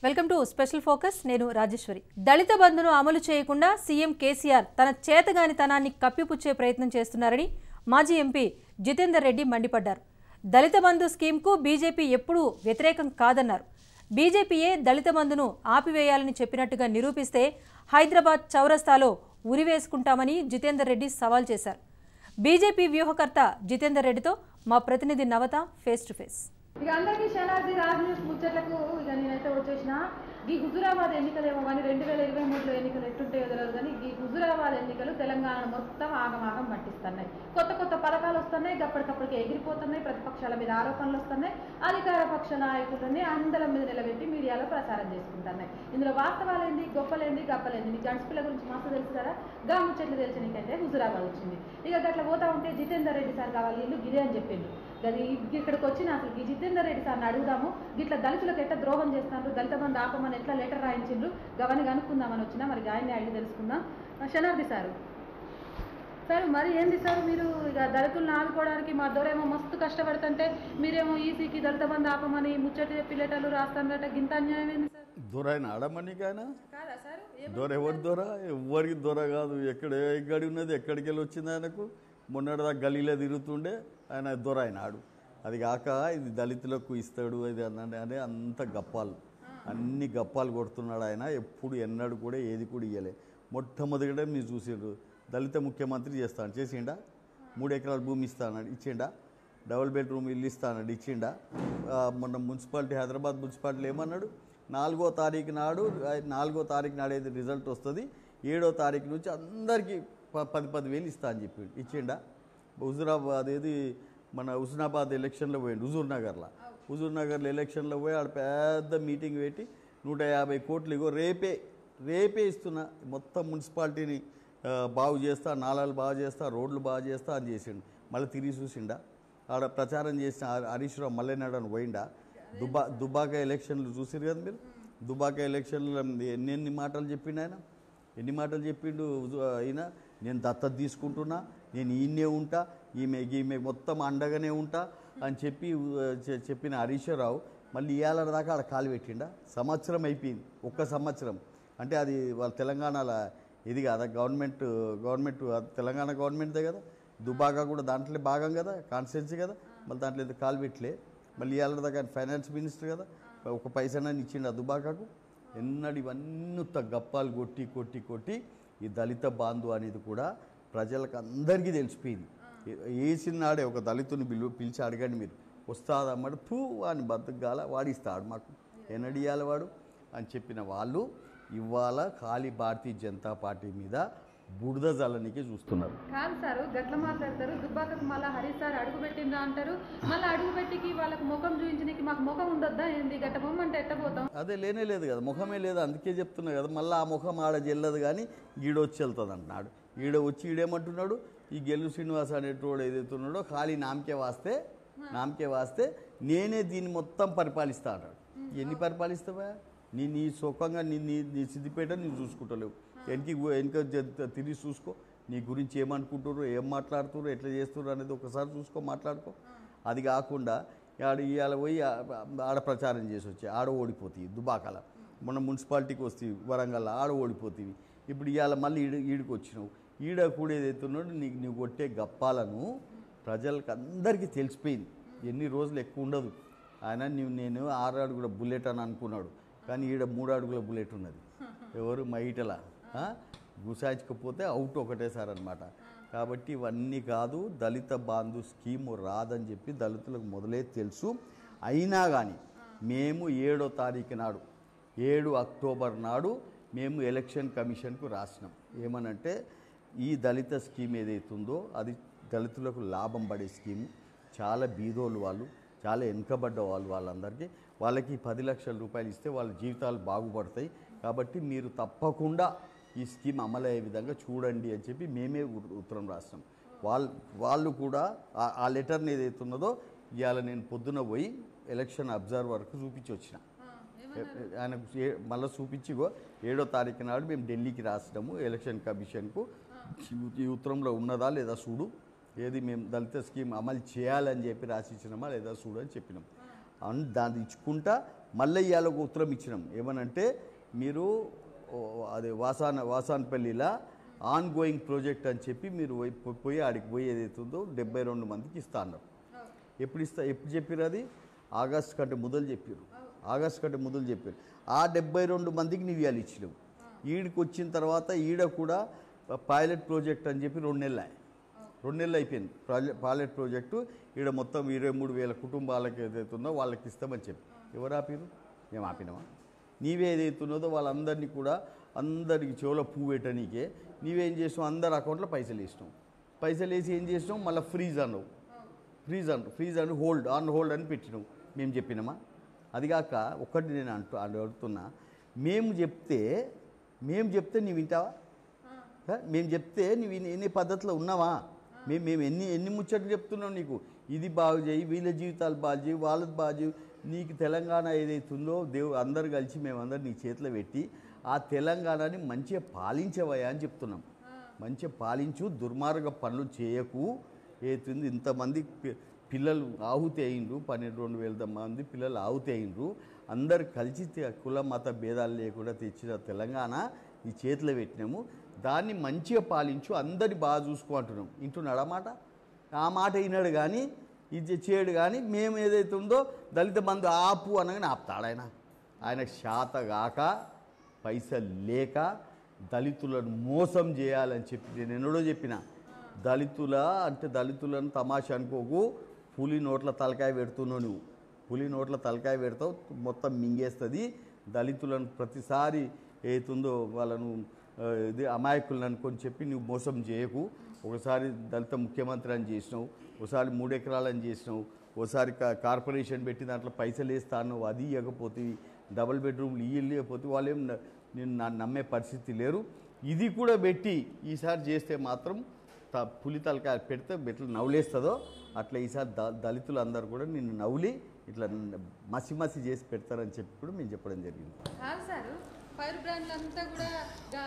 Welcome to special focus నేను రాజేశ్వరి దళిత బంధును అమలు చేయకుండా సీఎం కేసీఆర్ తన చేతగానితనాన్ని కప్పిపుచ్చే ప్రయత్నం చేస్తున్నారని మాజీ ఎంపీ జితేందర్ రెడ్డి మండిపడ్డారు దళిత బంధు స్కీమ్కు బీజేపీ ఎప్పుడూ వ్యతిరేకం కాదన్నారు బీజేపీయే దళిత బంధును ఆపివేయాలని చెప్పినట్టుగా నిరూపిస్తే హైదరాబాద్ చౌరస్తాలో ఉరివేసుకుంటామని జితేందర్ రెడ్డి సవాల్ చేశారు బీజేపీ వ్యూహకర్త జితేందర్ రెడ్డితో మా ప్రతినిధి నవత ఫేస్ టు ఫేస్ ఇక అందరికీ శనార్థి రాజ్ న్యూస్ ముచ్చట్లకు ఇక నేనైతే వచ్చేసిన ఈ హుజురాబాద్ ఎన్నికలేమో కానీ రెండు వేల ఇరవై మూడులో ఎన్నికలు ఎట్టుంటాయో తెలియదు కానీ ఈ హుజురాబాద్ ఎన్నికలు తెలంగాణ మొత్తం ఆగమాగం పట్టిస్తున్నాయి కొత్త కొత్త పథకాలు వస్తున్నాయి గప్పటికప్పటికి ఎగిరిపోతున్నాయి ప్రతిపక్షాల మీద ఆరోపణలు వస్తున్నాయి అధికార పక్ష నాయకులని అందల మీద నిలబెట్టి మీడియాలో ప్రసారం చేసుకుంటున్నాయి ఇందులో వాస్తవాలేంది గొప్పలేంది గప్పలేంది మీకు గడిచి పిల్ల గురించి మస్తు తెలుసు కదా గా ముచ్చట్లు తెలిసి నీకైతే హుజురాబాద్ వచ్చింది ఇక గట్ల పోతా ఉంటే జితేందర్ రెడ్డి సార్ కావాలి ఇల్లు గిదే అని చెప్పిండు గది ఇక్కడికి వచ్చిన అసలు ఈ జితేందర్ రెడ్డి సార్ని అడుగుదాము గిట్ల దళితులకు ఎట్లా ద్రోహం చేస్తున్నారు దళిత బంధు ఆపమని ఎట్లా లెటర్ రాయించిండ్రు గవని కనుక్కుందామని వచ్చినా మరి ఆయన్ని అడిగి తెలుసుకుందాం ఆ, శనార్థి సారు సార్ మరి ఏంది సార్ మీరు ఇక దళితులను ఆదుకోవడానికి మా దొరేమో మస్తు కష్టపడుతుంటే మీరేమో ఈసీకి దళిత బంధు ఆపమని ముచ్చటి చెప్పి లెటర్లు రాస్తానట గింత అన్యాయం ఏంది సార్ దొర ఆయన ఆడమనికైనా కాదా సార్ దొర ఎవరి దొర ఎవరికి దొర కాదు ఎక్కడ ఎక్కడి ఉన్నది ఎక్కడికి వెళ్ళి వచ్చింది ఆయనకు మొన్నటిదా గలీలో తిరుగుతుండే ఆయన దొర ఆయన ఆడు అది కాక ఇది దళితులకు ఇస్తాడు ఇది అన్నాడు అని అంత గప్పాలు అన్ని గప్పాలు కొడుతున్నాడు ఆయన ఎప్పుడు ఎన్నడు కూడా ఏది కూడా ఇయ్యలే మొట్టమొదటిగా మీరు చూసిండ్రు దళిత ముఖ్యమంత్రి చేస్తాను చేసిండా మూడు ఎకరాల భూమి ఇస్తానన్నాడు ఇచ్చిండా డబుల్ బెడ్రూమ్ ఇల్లు ఇస్తానన్నాడు ఇచ్చిండా ఆ, మొన్న మున్సిపాలిటీ హైదరాబాద్ మున్సిపాలిటీ ఏమన్నాడు నాలుగో తారీఖు నాడు ఆ, నాలుగో తారీఖు నాడు ఏది రిజల్ట్ వస్తుంది ఏడో తారీఖు నుంచి అందరికీ ప- పది పది వేలు ఇస్తా అని చెప్పి ఇచ్చిండా హుజురాబాద్ ఏది మన హుజునాబాద్ ఎలక్షన్లో పోయిండు హుజూర్ నగర్లో హుజూర్ నగర్లో ఎలక్షన్లో పోయి ఆడ పెద్ద మీటింగ్ పెట్టి నూట యాభై కోట్లు ఇగో రేపే రేపే ఇస్తున్నా మొత్తం మున్సిపాలిటీని ఆ, బాగు చేస్తా నాలాలు బాగు చేస్తా రోడ్లు బాగు చేస్తా అని చేసిండు మళ్ళీ తిరిగి చూసిండా ఆడ ప్రచారం చేసిన హ- హరీష్ రావు మల్లెనాడు అని పోయిండా దుబా దుబాక ఎలక్షన్లు చూసిరు కదా మీరు దుబాక ఎలక్షన్లో ఎన్ని ఎన్ని మాటలు చెప్పిండు ఆయన ఎన్ని మాటలు చెప్పిండు ఉజు- ఆయన నేను దత్తత తీసుకుంటున్నా నేను ఈయనే ఉంటా ఈమె ఈమె మొత్తం అండగానే ఉంటా అని చెప్పి ఉ, చె- చెప్పిన హరీశ్వరరావు మళ్ళీ ఇవాళ దాకా ఆడ కాలు పెట్టిండా సంవత్సరం అయిపోయింది ఒక్క సంవత్సరం అంటే అది వాళ్ళ తెలంగాణలో ఇది కదా గవర్నమెంట్ గవర్నమెంట్ తెలంగాణ గవర్నమెంట్దే కదా దుబాగా కూడా దాంట్లో భాగం కదా కాన్స్టిట్యున్సీ కదా మళ్ళీ దాంట్లో ఏదో కాలు పెట్టలే మళ్ళీ ఇవాళ దాకా ఫైనాన్స్ మినిస్టర్ కదా ఒక పైసనని ఇచ్చిండు ఆ దుబాకాకు ఎన్నడు ఇవన్నీ ఉత్త గప్పాలు కొట్టి కొట్టి కొట్టి ఈ దళిత బాంధు అనేది కూడా ప్రజలకు అందరికీ తెలిసిపోయింది వేసిన నాడే ఒక దళితుని పిలు పిలిచి అడగండి మీరు వస్తాదమ్మడు పూ అని బతుకుగాల వాడిస్తాడు మాకు ఎన్నడియాలి వాడు అని చెప్పిన వాళ్ళు ఇవాళ ఖాళీ భారతీయ జనతా పార్టీ మీద బురద జల్లనికి చూస్తున్నారు కాదు సార్ గట్ల మాట్లాడతారు దుబ్బాకకు మళ్ళీ హరీష్ సార్ అడుగు పెట్టిందా అంటారు మళ్ళీ అడుగు పెట్టికి వాళ్ళకు ముఖం చూపించడానికి మాకు ముఖం ఉండొద్దా ఏంది గట్ట బొమ్మంటే ఎట్టపోతాం అదే లేనే లేదు కదా ముఖమే లేదు అందుకే చెప్తున్నా కదా మళ్ళీ ఆ ముఖం ఆడ చెల్లదు కానీ ఈడొచ్చి వెళ్తుంది అంటున్నాడు ఈడ వచ్చి ఈడేమంటున్నాడు ఈ గెల్లు శ్రీనివాస్ అనేటోడు ఏదైతే ఉన్నాడో ఖాళీ నామకే వాస్తే నామకే వాస్తే నేనే దీన్ని మొత్తం పరిపాలిస్తా అన్నాడు ఎన్ని పరిపాలిస్తావా నీ నీ సుఖంగా నీ నీ నీ సిద్దిపేట నీవు చూసుకుంటలేవు వెనక్కి పో- వెనక జ- తిరిగి చూసుకో నీ గురించి ఏమనుకుంటుర్రు ఏం మాట్లాడుతుర్రు ఎట్లా చేస్తుర్రు అనేది ఒకసారి చూసుకో మాట్లాడుకో అది కాకుండా ఆడ ఇవాళ పోయి ఆ- ఆడ ప్రచారం చేసి వచ్చి ఆడ ఓడిపోతాయి దుబాకాల మొన్న మున్సిపాలిటీకి వస్తాయి వరంగల్ ఆడ ఓడిపోతాయి ఇప్పుడు ఇవాళ మళ్ళీ ఈడ ఈడికి వచ్చినావు ఈడ కూడా ఏదైతే ఉన్నాడో నీకు నీవు కొట్టే గప్పాలను ప్రజలకు అందరికీ తెలిసిపోయింది ఎన్ని రోజులు ఎక్కువ ఉండదు ఆయన నీవు నేను ఆరు అడుగుల బుల్లెట్ అని అనుకున్నాడు కానీ ఈడ మూడు అడుగుల బుల్లెట్ ఉన్నది ఎవరు మైటల గుసాయించకపోతే అవుట్ ఒకటేసారి అనమాట కాబట్టి ఇవన్నీ కాదు దళిత బాంధు స్కీము రాదని చెప్పి దళితులకు మొదలే తెలుసు అయినా కానీ మేము ఏడో తారీఖు నాడు ఏడు అక్టోబర్ నాడు మేము ఎలక్షన్ కమిషన్కు రాసినాం ఏమనంటే ఈ దళిత స్కీమ్ ఏదైతుందో అది దళితులకు లాభం పడే స్కీము చాలా బీదోళ్ళు వాళ్ళు చాలా వెనుకబడ్డ వాళ్ళు వాళ్ళందరికీ వాళ్ళకి పది లక్షల రూపాయలు ఇస్తే వాళ్ళ జీవితాలు బాగుపడతాయి కాబట్టి మీరు తప్పకుండా ఈ స్కీమ్ అమలయ్యే విధంగా చూడండి అని చెప్పి మేమే ఉ- ఉత్తరం రాస్తాం వాళ్ళు వాళ్ళు కూడా ఆ- ఆ లెటర్ని ఏదైతే ఉన్నదో ఇవాళ నేను పొద్దున పోయి ఎలక్షన్ అబ్జర్వర్కు చూపించి వచ్చిన ఆయనకు ఏ- మళ్ళీ చూపించిగో ఏడో తారీఖు నాడు మేము ఢిల్లీకి రాసినాము ఎలక్షన్ కమిషన్కు ఈ ఉత్తరంలో ఉన్నదా లేదా చూడు ఏది మేము దళిత స్కీమ్ అమలు చేయాలని చెప్పి రాసిచ్చినామా లేదా చూడు అని చెప్పినాం అన్ దాన్ని ఇచ్చుకుంటా మళ్ళీ ఇవాళ ఒక ఉత్తరం ఇచ్చినాం ఏమనంటే మీరు ఓ, అదే వాసాన వాసాన్పల్లిలా ఆన్ గోయింగ్ ప్రాజెక్ట్ అని చెప్పి మీరు పోయి- పో- పోయి ఆడికి పోయి ఏదైతుందో డెబ్బై రెండు మందికి ఇస్తా అన్నారు ఎప్పుడు ఇస్తా ఎప్పుడు చెప్పారు అది ఆగస్ట్ కంటే మొదలు చెప్పారు ఆగస్ట్ కంటే మొదలు చెప్పారు ఆ డెబ్బై రెండు మందికి నీవు ఇవాళ ఇచ్చినావు ఈడికి వచ్చిన తర్వాత ఈడ కూడా పైలట్ ప్రాజెక్ట్ అని చెప్పి రెండు నెలలు అయ్యాయి. రెండు నెలలు అయిపోయింది ప్రాజెక్ట్ పైలట్ ప్రాజెక్టు ఈడ మొత్తం ఇరవై మూడు వేల కుటుంబాలకు ఏదైతుందో వాళ్ళకి ఇస్తామని చెప్పి ఎవరు ఆపిరు మేము ఆపినామా నీవే ఏదైతున్నదో వాళ్ళందరినీ కూడా అందరికి చెవులో పువ్వు పెట్టనీకే నీవేం చేసినావు అందరి అకౌంట్లో పైసలు వేసినావు పైసలు వేసి ఏం చేసినావు మళ్ళీ ఫ్రీజ్ అన్నావు ఫ్రీజ్ అన్ ఫ్రీజ్ అని హోల్డ్ ఆన్ హోల్డ్ అని పెట్టినావు మేము చెప్పినామా అది కాక ఒక్కటి నేను అంటూ అడుగుతున్నా మేము చెప్తే మేము చెప్తే నీవు వింటావా హ? మేము చెప్తే నువ్వు ఇన్ని- ఎన్ని పద్ధతిలో ఉన్నావా మేము మేము ఎన్ని ఎన్ని ముచ్చట్లు చెప్తున్నాం నీకు ఇది బాగు చేయి వీళ్ళ జీవితాలు బాగు చేయి వాళ్ళది బాగు చేయి నీకు తెలంగాణ ఏదైతుందో దేవు అందరు కలిసి మేమందరం నీ చేతిలో పెట్టి ఆ తెలంగాణని మంచిగా పాలించవయ్యా అని చెప్తున్నాం మంచిగా పాలించు దుర్మార్గ పనులు చేయకు ఏతుంది ఇంతమంది పి- పిల్లలు ఆహుతి అయిండ్రు పన్నెండు రెండు వేల మంది పిల్లలు ఆహుతి అయిండ్రు అందరు కలిసి తె- కుల మత భేదాలు లేకుండా తెచ్చిన తెలంగాణ ఈ చేతిలో పెట్టినాము దాన్ని మంచిగా పాలించు అందరి బాగా చూసుకో అంటున్నాం ఇంటున్నాడు ఆ మాట ఆ మాట విన్నాడు కానీ ఇది చేయడు కానీ మేము ఏదైతే ఉందో దళిత బంధు ఆపు అనగానే ఆపుతాడు ఆయన ఆయనకు శాత కాక పైసలు లేక దళితులను మోసం చేయాలని చెప్పి నేను ఎన్నడో చెప్పిన దళితుల అంటే దళితులను తమాషా అనుకోకు పులి నోట్ల తలకాయ పెడుతున్నావు నువ్వు పులి నోట్ల తలకాయ పెడతావు మొత్తం మింగేస్తుంది దళితులను ప్రతిసారి ఏతుందో వాళ్ళను ఆ, ఇది అమాయకులను అనుకొని చెప్పి నువ్వు మోసం చేయకు ఒకసారి దళిత ముఖ్యమంత్రి అని చేసినావు ఒకసారి మూడు ఎకరాలని చేసినావు ఒకసారి కా- కార్పొరేషన్ పెట్టి దాంట్లో పైసలు వేస్తాను అది ఇవ్వకపోతే డబుల్ బెడ్రూమ్లు ఇల్లు ఇవ్వకపోతే వాళ్ళు ఏం న- నేను నా నమ్మే పరిస్థితి లేరు ఇది కూడా పెట్టి ఈసారి చేస్తే మాత్రం త పులి తలకాయ పెడితే ఎట్లా నవ్వులేస్తుందో అట్లా ఈసారి ద దళితులు అందరూ కూడా నిన్ను నవ్వులి ఇట్లా మసి మసి చేసి పెడతారని చెప్పి కూడా మేము చెప్పడం జరిగింది కాదు సార్ ఫైర్ బ్రాండ్లు అంతా కూడా గా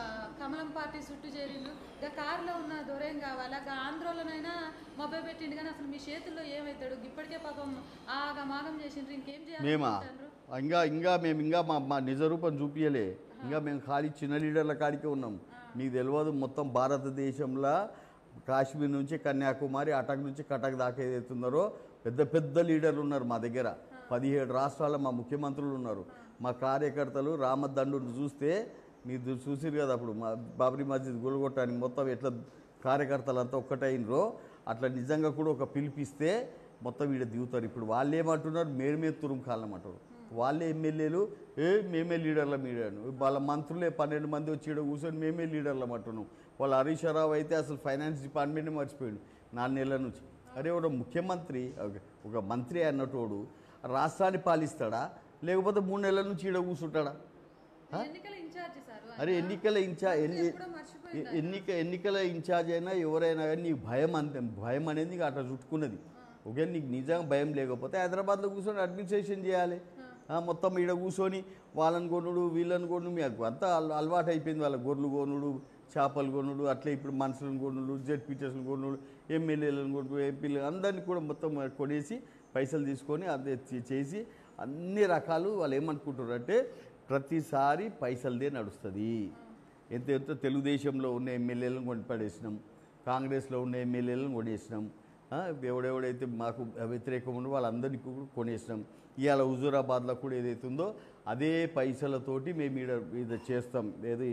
కమలం పార్టీ చుట్టూ చేరిండు గా కారులో ఉన్న దొరేం కావాలా గా ఆంధ్రోలోనైనా మొబైల్ పెట్టిండు కానీ అసలు మీ చేతుల్లో ఏమవుతాడు ఇప్పటికే పాపం ఆగా మాగం చేసిండ్రు ఇంకేం మేమా చేయాలి ఇంకా ఇంకా మేము ఇంకా మా మా నిజ రూపం చూపించలే ఇంకా మేము ఖాళీ చిన్న లీడర్ల కాడికే ఉన్నాం మీకు తెలియదు మొత్తం భారతదేశంలో కాశ్మీర్ నుంచి కన్యాకుమారి అటక్ నుంచి కటక్ దాకా ఏదైతున్నారో పెద్ద పెద్ద లీడర్లు ఉన్నారు మా దగ్గర పదిహేడు రాష్ట్రాల మా ముఖ్యమంత్రులు ఉన్నారు మా కార్యకర్తలు రామదండును చూస్తే మీరు చూసిరు కదా అప్పుడు మా బాబరీ మస్జిద్ గొలగొట్టడానికి మొత్తం ఎట్లా కార్యకర్తలంతా ఒక్కటైనరో అట్లా నిజంగా కూడా ఒక పిలిపిస్తే మొత్తం వీడ దిగుతారు ఇప్పుడు వాళ్ళు ఏమంటున్నారు మేరు మీద తురుము కాలమంటారు వాళ్ళే ఎమ్మెల్యేలు ఏ మేమే లీడర్ల మీడాను వాళ్ళ మంత్రులే పన్నెండు మంది వచ్చి ఈడ కూర్చొని మేమే లీడర్లం అంటున్నాం వాళ్ళ హరీష్ రావు అయితే అసలు ఫైనాన్స్ డిపార్ట్మెంట్ మర్చిపోయాడు నాలుగు నెలల నుంచి అరే ఒక ముఖ్యమంత్రి ఒక- ఒక మంత్రి అన్నటోడు రాష్ట్రాన్ని పాలిస్తాడా లేకపోతే మూడు నెలల నుంచి ఈడ కూర్చుంటాడా ఆ? ఎన్నికల ఇన్ఛార్జి సార్ అరే ఎన్నికల ఇన్ఛార్జ్ ఎన్ని ఎప్పుడో మర్చిపోయింది ఎన్నిక ఎన్నికల ఇన్ఛార్జ్ అయినా ఎవరైనా కానీ నీకు భయం అంతే భయం అనేది నీకు అట్లా చుట్టుకున్నది ఓకే నీకు నిజంగా భయం లేకపోతే హైదరాబాద్లో కూర్చొని అడ్మినిస్ట్రేషన్ చేయాలి ఆ, మొత్తం ఈడ కూర్చొని వాళ్ళని కొనుడు వీళ్ళని కొనుడు మీకు అంతా అల- అలవాటు అయిపోయింది వాళ్ళ గొర్రెలు కొనుడు చేపలు కొనుడు అట్లా ఇప్పుడు మనుషులను కొనుడు జెడ్పీటీఎస్లు కొనుడు ఎమ్మెల్యేలను కొనుడు ఎంపీలు అందరినీ కూడా మొత్తం కొనేసి పైసలు తీసుకొని అదే చే- చేసి అన్ని రకాలు వాళ్ళు ఏమనుకుంటారు అంటే ప్రతిసారి పైసలదే నడుస్తుంది ఎంత ఎంత తెలుగుదేశంలో ఉన్న ఎమ్మెల్యేలను కొనిపడేసినాం కాంగ్రెస్లో ఉన్న ఎమ్మెల్యేలను కొనేసినాం ఆ, ఎవడెవడైతే మాకు వ్యతిరేకం ఉందో వాళ్ళందరినీ కూడా కొనేసినాం ఇవాళ హుజూరాబాద్లో కూడా ఏదైతే ఉందో అదే పైసలతోటి మేము ఈడ ఈడ చేస్తాం ఏది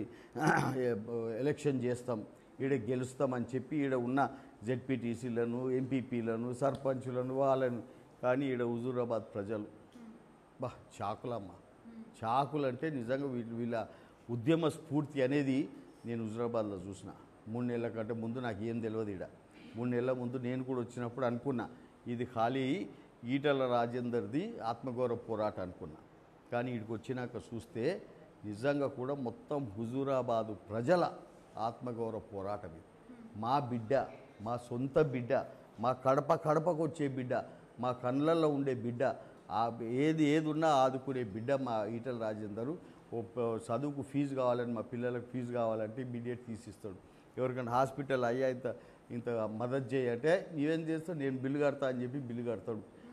ఎలక్షన్ చేస్తాం ఈడ గెలుస్తామని చెప్పి ఈడ ఉన్న జెడ్పీటీసీలను ఎంపీపీలను సర్పంచులను వాళ్ళను కానీ ఈడ హుజూరాబాద్ ప్రజలు బా చాకులమ్మ చాకులు అంటే నిజంగా వీళ్ళ వీళ్ళ ఉద్యమ స్ఫూర్తి అనేది నేను హుజరాబాద్లో చూసిన మూడు నెలల కంటే ముందు నాకు ఏం తెలియదు ఈడ మూడు నెలల ముందు నేను కూడా వచ్చినప్పుడు అనుకున్నా ఇది ఖాళీ ఈటల రాజేందర్ది ఆత్మగౌరవ పోరాటం అనుకున్నా కానీ ఇక్కడికి వచ్చినాక చూస్తే నిజంగా కూడా మొత్తం హుజూరాబాదు ప్రజల ఆత్మగౌరవ పోరాటం ఇది మా బిడ్డ మా సొంత బిడ్డ మా కడప కడపకు వచ్చే బిడ్డ మా కళ్ళల్లో ఉండే బిడ్డ ఆ ఏది ఏది ఉన్నా ఆదుకునే బిడ్డ మా ఈటల రాజేందరు ఓ ప- చదువుకు ఫీజు కావాలని మా పిల్లలకు ఫీజు కావాలంటే ఇమీడియట్ తీసిస్తాడు ఎవరికైనా హాస్పిటల్ అయ్యా ఇంత ఇంత మదత్ చేయంటే నీవేం చేస్తావు నేను బిల్లు కడతా అని చెప్పి బిల్లు కడతాడు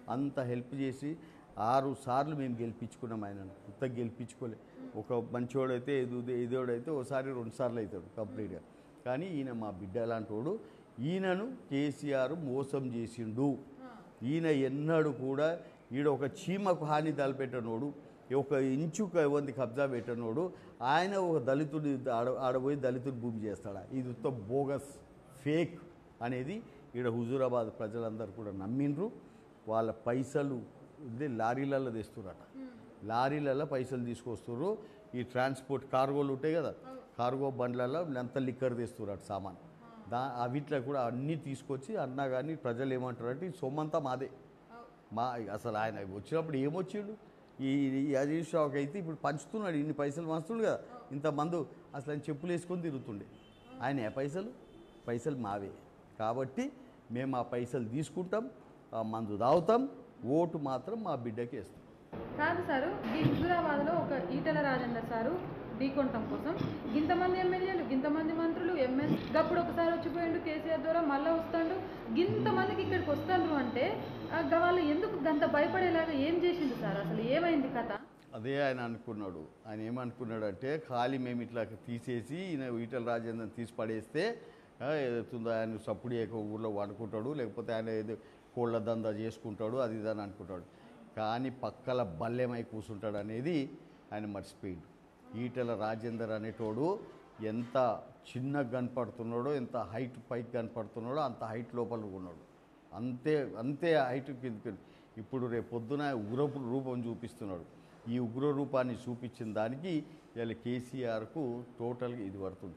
అంత హెల్ప్ చేసి ఆరు సార్లు మేము గెలిపించుకున్నాం ఆయనను కొత్త గెలిపించుకోలే ఒక మంచోడైతే ఎదు ఎదోడైతే ఒకసారి రెండు సార్లు అవుతాడు కంప్లీట్గా కానీ ఈయన మా బిడ్డ లాంటోడు ఈయనను కేసీఆర్ మోసం చేసిండు ఈయన ఎన్నడూ కూడా ఈడ ఒక చీమకు హాని తలపెట్టనోడు ఒక ఇంచు వంది కబ్జా పెట్టనోడు ఆయన ఒక దళితుడి ఆడ ఆడపోయి దళితుడి భూమి చేస్తాడా ఇది ఉత్త బోగస్ ఫేక్ అనేది ఈడ హుజూరాబాద్ ప్రజలందరూ కూడా నమ్మిండ్రు వాళ్ళ పైసలు ఇదే లారీలలో తెస్తురట లారీలలో పైసలు తీసుకొస్తుర్రు ఈ ట్రాన్స్పోర్ట్ కార్గోలు ఉంటాయి కదా కార్గో బండ్లలో ఎంత లిక్కర్ తెస్తురట సామాన్ దా అవిట్లో కూడా అన్నీ తీసుకొచ్చి అన్నా కానీ ప్రజలు ఏమంటారంటే ఈ సొమ్మంతా మాదే మా అసలు ఆయన వచ్చినప్పుడు ఏమొచ్చిండు ఈ ఈ అజీజ్ షాక్ అయితే ఇప్పుడు పంచుతున్నాడు ఇన్ని పైసలు పంచుతుండు కదా ఇంత మందు అసలు ఆయన చెప్పులు వేసుకొని తిరుగుతుండే ఆయన ఏ పైసలు పైసలు మావే కాబట్టి మేము ఆ పైసలు తీసుకుంటాం ఆ మందు తాగుతాం ఓటు మాత్రం మా బిడ్డకి వేస్తాం కాదు సారు ఈ హుజురాబాద్లో ఒక ఈటల రాజేందర్ సారు ఢీకొనటం కోసం ఇంతమంది ఎమ్మెల్యేలు ఇంతమంది మంత్రులు ఎమ్మెల్యే గప్పుడు ఒకసారి వచ్చిపోయిండు కేసీఆర్ ద్వారా మళ్ళీ వస్తాడు ఇంతమందికి ఇక్కడికి వస్తాండ్రు అంటే ఆ, గా వాళ్ళు ఎందుకు గంత భయపడేలాగా ఏం చేసిండు సార్ అసలు ఏమైంది కథ అదే ఆయన అనుకున్నాడు ఆయన ఏమనుకున్నాడంటే ఖాళీ మేము ఇట్లా తీసేసి ఈయన ఈటల రాజేంద్రని తీసి పడేస్తే ఆ, ఏదవుతుందో ఆయన సప్పుడు ఏక ఊళ్ళో వండుకుంటాడు లేకపోతే ఆయన ఏదో కోళ్ళ దందా చేసుకుంటాడు అది ఇది అని అనుకుంటాడు కానీ పక్కల బల్లెమై కూర్చుంటాడు అనేది ఆయన మర్చిపోయిండు ఈటల రాజేందర్ అనేటోడు ఎంత చిన్నగా కనపడుతున్నాడో ఎంత హైట్ పైకి కనపడుతున్నాడో అంత హైట్ లోపల ఉన్నాడు అంతే అంతే హైట్ కింద ఇప్పుడు రేపు పొద్దున ఉగ్రపు రూపం చూపిస్తున్నాడు ఈ ఉగ్ర రూపాన్ని చూపించిన దానికి ఇలా కేసీఆర్కు టోటల్గా ఇది పడుతుంది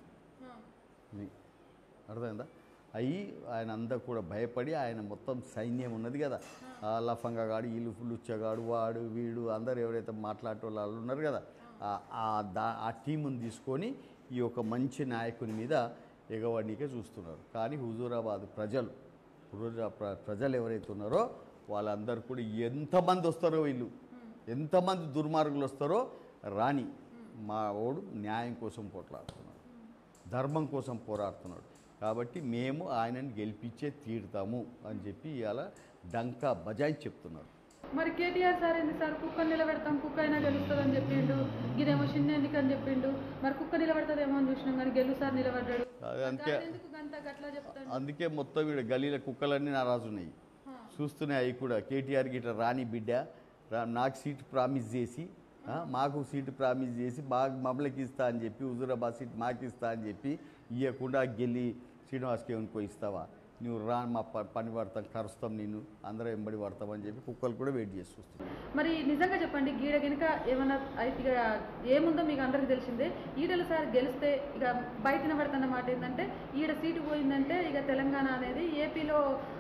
ఇది అర్థమైందా అయ్యి ఆయన అంతా కూడా భయపడి ఆయన మొత్తం సైన్యం ఉన్నది కదా ఆ లఫంగగాడు ఈలు లుచ్చగాడు వాడు వీడు అందరు ఎవరైతే మాట్లాడే వాళ్ళు ఉన్నారు కదా ఆ- ఆ దా ఆ టీముని తీసుకొని ఈ యొక్క మంచి నాయకుని మీద ఎగవడికే చూస్తున్నారు కానీ హుజూరాబాద్ ప్రజలు హుజూరా ప్ర- ప్రజలు ఎవరైతే ఉన్నారో వాళ్ళందరూ కూడా ఎంతమంది వస్తారో వీళ్ళు ఎంతమంది దుర్మార్గులు వస్తారో రాని మా ఓడు న్యాయం కోసం పోట్లాడుతున్నాడు ధర్మం కోసం పోరాడుతున్నాడు కాబట్టి మేము ఆయనని గెలిపించే తీరుతాము అని చెప్పి ఇవాళ డంకా బజాయి చెప్తున్నాడు మరి కేటీఆర్ సార్ ఏంది సార్ కుక్క నిలబెడతాం కుక్క అయినా గెలుస్తుంది అని చెప్పిండు ఇదేమో చిన్న ఎన్నిక అని చెప్పిండు మరి కుక్క నిలబెడతాదేమో అని చూసినాం కానీ గెలు సార్ నిలబడ్డాడు అది అందుకే గాలి ఎందుకు గంత గట్లా చెప్తాడు అందుకే మొత్తం వీడు గలీల కుక్కలన్నీ నారాజు ఉన్నాయి చూస్తున్నాయి అవి కూడా కేటీఆర్ గిట్ల రాని బిడ్డ రా- నాకు సీట్ ప్రామిస్ చేసి ఆ, మాకు సీటు ప్రామిస్ చేసి బాగా మమ్మల్కి ఇస్తా అని చెప్పి హుజూరాబాద్ సీట్ మాకు ఇస్తా అని చెప్పి ఇవ్వకుండా గెలి శ్రీనివాస్కి ఏమనుకో ఇస్తావా నువ్వు రా మా ప- పని పడతాం కరుస్తాం నేను అందరం ఎంబడి పడతామని చెప్పి కుక్కలు కూడా వెయిట్ చేసి చూస్తున్నాయి మరి నిజంగా చెప్పండి గీడ గనుక ఏమన్నా అయితే ఇక ఏముందో మీకు అందరికి తెలిసిందే ఈడల సార్ గెలిస్తే ఇక బయట నిలబడుతున్న మాట ఏంటంటే ఈడ సీటు పోయిందంటే ఇక తెలంగాణ అనేది ఏపీలో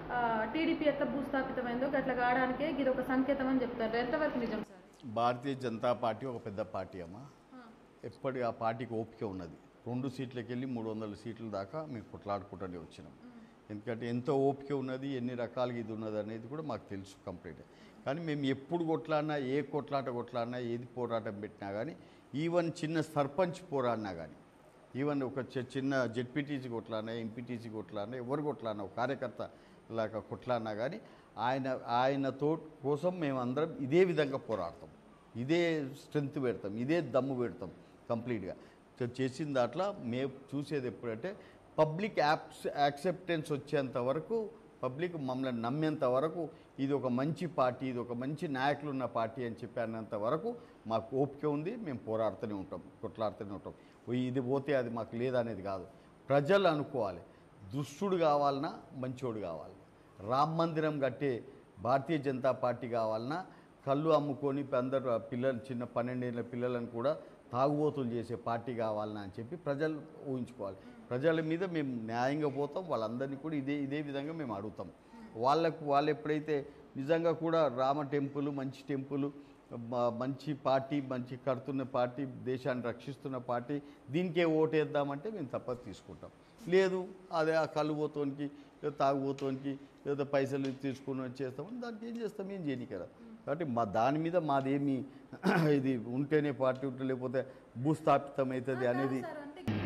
టీడీపీ ఎత్త భూస్థాపితమైందో గట్ల కావడానికే ఇది ఒక సంకేతం అని చెప్తారు ఎంతవరకు నిజం సార్ భారతీయ జనతా పార్టీ ఒక పెద్ద పార్టీ అమ్మా ఎప్పటి ఆ పార్టీకి ఓపిక ఉన్నది రెండు సీట్లకి వెళ్ళి మూడు వందల సీట్ల దాకా మేము కొట్లాడుకుంటూనే వచ్చినాం ఎందుకంటే ఎంతో ఓపిక ఉన్నది ఎన్ని రకాలుగా ఇది ఉన్నది అనేది కూడా మాకు తెలుసు కంప్లీట్ కానీ మేము ఎప్పుడు కొట్లాడినా ఏ కొట్లాట కొట్లాడినా ఏది పోరాటం పెట్టినా కానీ ఈవెన్ చిన్న సర్పంచ్ పోరాడినా కానీ ఈవెన్ ఒక చి- చిన్న జెడ్పీటీసీ కొట్లాడినా ఎంపీటీసీ కొట్లాడినా ఎవరు కొట్లాడినా ఒక కార్యకర్త లాగా కొట్లాడినా కానీ ఆయన ఆయనతో కోసం మేమందరం ఇదే విధంగా పోరాడతాం ఇదే స్ట్రెంగ్త్ పెడతాం ఇదే దమ్ము పెడతాం కంప్లీట్గా చే- చేసిన దాంట్లో మేము చూసేది ఎప్పుడంటే పబ్లిక్ యాప్స్ యాక్సెప్టెన్స్ వచ్చేంత వరకు పబ్లిక్ మమ్మల్ని నమ్మేంత వరకు ఇది ఒక మంచి పార్టీ ఇది ఒక మంచి నాయకులు ఉన్న పార్టీ అని చెప్పి అన్నంత వరకు మాకు ఓపిక ఉంది మేము పోరాడుతూనే ఉంటాం కొట్లాడుతూనే ఉంటాం ఓ ఇది పోతే అది మాకు లేదనేది కాదు ప్రజలు అనుకోవాలి దుష్టుడు కావాలన్నా మంచోడు కావాలి రామ మందిరం కట్టే భారతీయ జనతా పార్టీ కావాలన్నా కళ్ళు అమ్ముకొని అందరు ఆ పిల్లలు చిన్న పన్నెండేళ్ళ పిల్లలను కూడా తాగుబోతులు చేసే పార్టీ కావాలన్నా అని చెప్పి ప్రజలు ఊహించుకోవాలి ప్రజల మీద మేము న్యాయంగా పోతాం వాళ్ళందరినీ కూడా ఇదే ఇదే విధంగా మేము అడుగుతాం వాళ్ళకు వాళ్ళు ఎప్పుడైతే నిజంగా కూడా రామ టెంపుల్ మంచి టెంపుల్ మ- మంచి పార్టీ మంచి కడుతున్న పార్టీ దేశాన్ని రక్షిస్తున్న పార్టీ దీనికే ఓటేద్దామంటే మేము తప్పదు తీసుకుంటాం లేదు అదే ఆ కలుబోతోనికి లేదా తాగుబోతోనికి లేదా పైసలు తీసుకుని వచ్చేస్తాం దానికి ఏం చేస్తాం ఏం చేయని కదా కాబట్టి మా దాని మీద మాదేమి ఇది ఉంటేనే పార్టీ ఉంటే లేకపోతే భూస్థాపితం అవుతుంది అనేది సార్ అంటే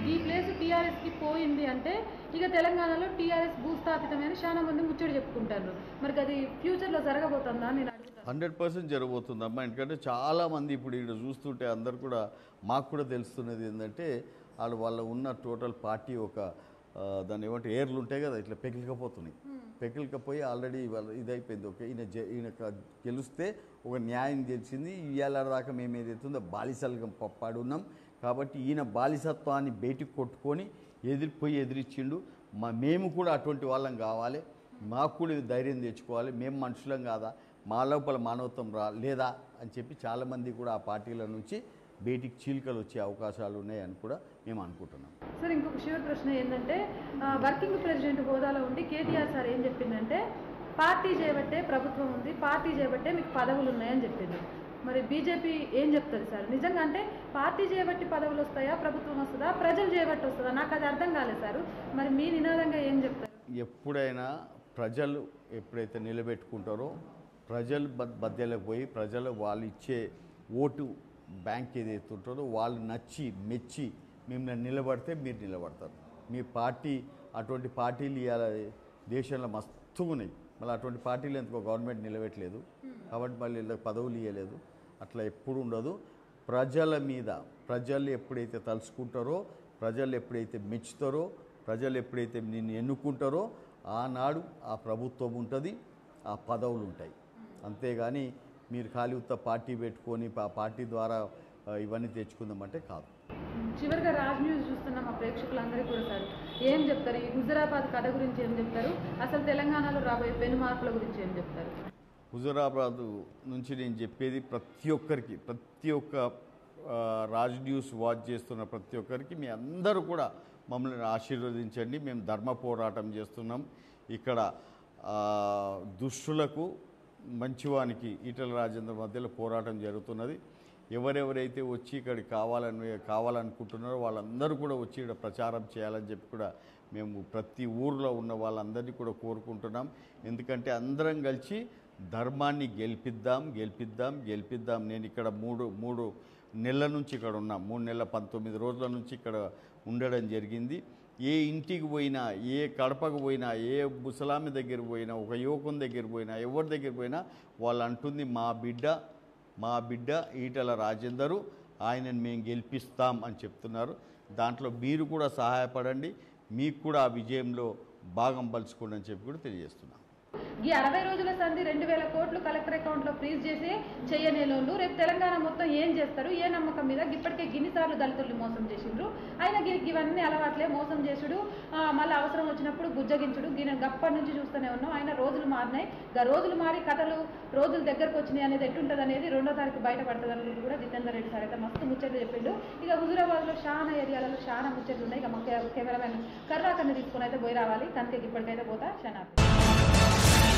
ఈ ప్లేస్ టీఆర్ఎస్కి పోయింది అంటే ఇక తెలంగాణలో టీఆర్ఎస్ భూస్థాపితమైన చాలా మంది ముచ్చడి చెప్పుకుంటారు మరి అది ఫ్యూచర్లో జరగబోతుందా అని నేను అడుగుతాను హండ్రెడ్ పర్సెంట్ జరగబోతుంది అమ్మా ఎందుకంటే చాలామంది ఇప్పుడు ఇక్కడ చూస్తుంటే అందరు కూడా మాకు కూడా తెలుస్తున్నది ఏంటంటే వాళ్ళు వాళ్ళ ఉన్న టోటల్ పార్టీ ఒక ఆ, దాన్ని ఏమంటే ఏర్లు ఉంటాయి కదా ఇట్లా పెకిలికపోతున్నాయి పెకిలికపోయి ఆల్రెడీ వాళ్ళ ఇదైపోయింది ఓకే ఈయన జ ఈయన క- గెలిస్తే ఒక న్యాయం తెలిసింది ఇవాళ దాకా మేము ఏదైతుందో బాలిసలుగా పప్పాడు ఉన్నాం కాబట్టి ఈయన బాలిసత్వాన్ని బయటికి కొట్టుకొని ఎదిరిపోయి ఎదిరిచ్చిండు మా మేము కూడా అటువంటి వాళ్ళం కావాలి మాకు కూడా ఇది ధైర్యం తెచ్చుకోవాలి మేము మనుషులం కాదా మా లోపల మానవత్వం రా లేదా అని చెప్పి చాలామంది కూడా ఆ పార్టీల నుంచి బయటికి చీలికలు వచ్చే అవకాశాలు ఉన్నాయని కూడా మేము అనుకుంటున్నాం సార్ ఇంకొక చివరి ప్రశ్న ఏంటంటే ఆ, వర్కింగ్ ప్రెసిడెంట్ హోదాలో ఉండి కేటీఆర్ సార్ ఏం చెప్పిందంటే పార్టీ చేయబట్టే ప్రభుత్వం ఉంది పార్టీ చేయబట్టే మీకు పదవులు ఉన్నాయని చెప్పింది మరి బీజేపీ ఏం చెప్తుంది సార్ నిజంగా అంటే పార్టీ చేయబట్టి పదవులు వస్తాయా ప్రభుత్వం వస్తుందా ప్రజలు చేయబట్టి వస్తుందా నాకు అది అర్థం కాలేదు సార్ మరి మీ నినాదంగా ఏం చెప్తారు ఎప్పుడైనా ప్రజలు ఎప్పుడైతే నిలబెట్టుకుంటారో ప్రజలు బ- మధ్యలోకి పోయి ప్రజలు వాళ్ళు ఇచ్చే ఓటు బ్యాంక్ ఏదైతే ఉంటుందో వాళ్ళు నచ్చి మెచ్చి మిమ్మల్ని నిలబడితే మీరు నిలబడతారు మీ పార్టీ అటువంటి పార్టీలు ఇవాళ దేశంలో మస్తు ఉన్నాయి మళ్ళీ అటువంటి పార్టీలు ఎందుకో గవర్నమెంట్ నిలబెట్టలేదు కాబట్టి మళ్ళీ వీళ్ళకి పదవులు ఇవ్వలేదు అట్లా ఎప్పుడు ఉండదు ప్రజల మీద ప్రజలు ఎప్పుడైతే తలుచుకుంటారో ప్రజలు ఎప్పుడైతే మెచ్చుతారో ప్రజలు ఎప్పుడైతే నిన్ను ఎన్నుకుంటారో ఆనాడు ఆ ప్రభుత్వం ఉంటుంది ఆ పదవులు ఉంటాయి అంతేగాని మీరు ఖాళీ ఉత్త పార్టీ పెట్టుకొని ఆ పార్టీ ద్వారా ఆ, ఇవన్నీ తెచ్చుకుందామంటే కాదు చివరిగా రాజ్ న్యూస్ చూస్తున్న మా ప్రేక్షకులందరికీ కూడా సార్ ఏం చెప్తారు ఈ హుజరాబాద్ కథ గురించి ఏం చెప్తారు అసలు తెలంగాణలో రాబోయే పెను మార్పుల గురించి ఏం చెప్తారు హుజరాబాద్ నుంచి నేను చెప్పేది ప్రతి ఒక్కరికి ప్రతి ఒక్క ఆ, రాజ్ న్యూస్ వాచ్ చేస్తున్న ప్రతి ఒక్కరికి మీ అందరూ కూడా మమ్మల్ని ఆశీర్వదించండి మేము ధర్మ పోరాటం చేస్తున్నాం ఇక్కడ ఆ, దుష్టులకు మంచివానికి ఈటల రాజేంద్ర మధ్యలో పోరాటం జరుగుతున్నది ఎవరెవరైతే వచ్చి ఇక్కడికి కావాలని కావాలనుకుంటున్నారో వాళ్ళందరూ కూడా వచ్చి ఇక్కడ ప్రచారం చేయాలని చెప్పి కూడా మేము ప్రతి ఊర్లో ఉన్న వాళ్ళందరినీ కూడా కోరుకుంటున్నాం ఎందుకంటే అందరం కలిసి ధర్మాన్ని గెలిపిద్దాం గెలిపిద్దాం గెలిపిద్దాం నేను ఇక్కడ మూడు మూడు నెలల నుంచి ఇక్కడ ఉన్నా మూడు నెలల పంతొమ్మిది రోజుల నుంచి ఇక్కడ ఉండడం జరిగింది ఏ ఇంటికి పోయినా ఏ కడపకు పోయినా ఏ ముసలామి దగ్గర పోయినా ఒక యువకుని దగ్గర పోయినా ఎవరి దగ్గర పోయినా వాళ్ళు అంటుంది మా బిడ్డ మా బిడ్డ ఈటల రాజేందరు ఆయనను మేము గెలిపిస్తాం అని చెప్తున్నారు దాంట్లో మీరు కూడా సహాయపడండి మీకు కూడా ఆ విజయంలో భాగం పంచుకోండి అని చెప్పి కూడా తెలియజేస్తున్నాం ఈ అరవై రోజుల సంధి రెండు వేల కోట్లు కలెక్టర్ అకౌంట్ లో ఫ్రీజ్ చేసి చెయ్యనేలోళ్ళు రేపు తెలంగాణ మొత్తం ఏం చేస్తారు ఏ నమ్మకం మీద ఇప్పటికే గిన్నిసార్లు దళితుల్ని మోసం చేసిండ్రు అయినా గి- ఇవన్నీ అలవాట్లే మోసం చేసుడు ఆ, మళ్ళీ అవసరం వచ్చినప్పుడు బుజ్జగించుడు గిన గప్పటి నుంచి చూస్తూనే ఉన్నాం ఆయన రోజులు మారినాయి గా రోజులు మారి కథలు రోజులు దగ్గరకు వచ్చినాయి అనేది ఎట్టుంటది అనేది రెండో తారీఖు బయటపడుతుంది అనేది కూడా జితేందర్ రెడ్డి సార్ అయితే మస్తు ముచ్చట్లు చెప్పిండు ఇక హుజురాబాద్ లో చాలా ఏరియాలలో చాలా ముచ్చట్లు ఉన్నాయి ఇక మా కెమెరామెన్ కర్రాకన్ని తీసుకుని అయితే పోయి రావాలి కనుక ఇప్పటికైతే పోతా షనార్